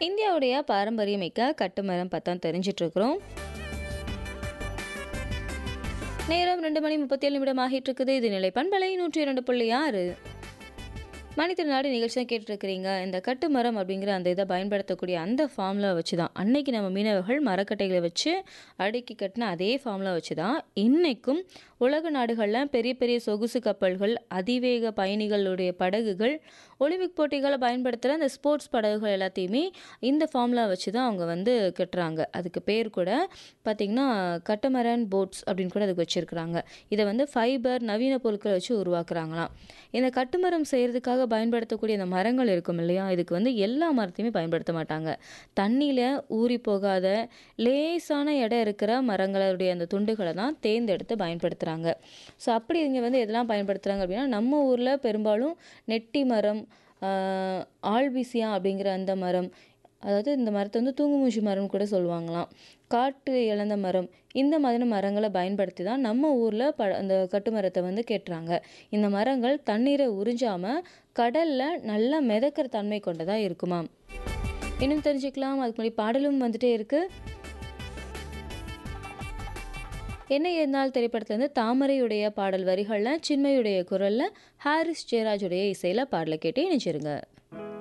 இந்தியாவுடைய பாரம்பரியமிக்க கட்டுமரம் பத்தம் தெரிஞ்சிட்டு இருக்கிறோம் நேரம் ரெண்டு மணி முப்பத்தி ஏழு நிமிடம் ஆகிட்டு இருக்குது இது நிலை பண்பலை நூற்றி இரண்டு புள்ளி ஆறு மனிதநாடு நிகழ்ச்சி தான் கேட்டுருக்கிறீங்க இந்த கட்டுமரம் அப்படிங்கிற அந்த இதை பயன்படுத்தக்கூடிய அந்த ஃபார்முலா வச்சு தான் அன்னைக்கு நம்ம மீனவர்கள் மரக்கட்டைகளை வச்சு அடுக்கி கட்டின அதே ஃபார்முலா வச்சு தான் இன்னைக்கும் உலக நாடுகளில் பெரிய பெரிய சொகுசு கப்பல்கள் அதிவேக பயணிகளுடைய படகுகள் ஒலிம்பிக் போட்டிகளை பயன்படுத்துகிற அந்த ஸ்போர்ட்ஸ் படகுகள் எல்லாத்தையுமே இந்த ஃபார்முலா வச்சு தான் அவங்க வந்து கட்டுறாங்க அதுக்கு பேர் கூட பார்த்திங்கன்னா கட்டமரன் போட்ஸ் அப்படின்னு கூட அதுக்கு வச்சுருக்குறாங்க இதை வந்து ஃபைபர் நவீன பொருட்களை வச்சு உருவாக்குறாங்களாம் இந்த கட்டுமரம் செய்கிறதுக்காக பயன்படுத்தக்கூடிய இந்த மரங்கள் இருக்கும் இல்லையா இதுக்கு வந்து எல்லா மரத்தையுமே பயன்படுத்த மாட்டாங்க தண்ணியில் ஊறி போகாத லேசான இடம் இருக்கிற மரங்களுடைய அந்த துண்டுகளை தான் தேர்ந்தெடுத்து பயன்படுத்துகிறாங்க ஸோ அப்படி இங்கே வந்து எதெல்லாம் பயன்படுத்துகிறாங்க அப்படின்னா நம்ம ஊரில் பெரும்பாலும் நெட்டி மரம் ஆஹ், ஆல்பிசியா அப்படிங்கிற அந்த மரம் அதாவது இந்த மரத்தை வந்து தூங்குமூச்சி மரம் கூட சொல்லுவாங்களாம் காட்டு இழந்த மரம் இந்த மாதிரி மரங்களை பயன்படுத்தி தான் நம்ம ஊரில் ப அந்த கட்டுமரத்தை வந்து கெட்டுறாங்க இந்த மரங்கள் தண்ணீரை உறிஞ்சாமல் கடலில் நல்லா மிதக்கிற தன்மை கொண்டதாக இருக்குமாம் இன்னும் தெரிஞ்சுக்கலாம் அதுக்கு முன்னாடி பாடலும் வந்துட்டே இருக்கு என்ன இருந்தால் திரைப்படத்துல இருந்து தாமரையுடைய பாடல் வரிகளில் சின்மையுடைய குரலில் ஹாரிஸ் ஜெயராஜுடைய இசையில் பாடலை கேட்டு இணைச்சிருங்க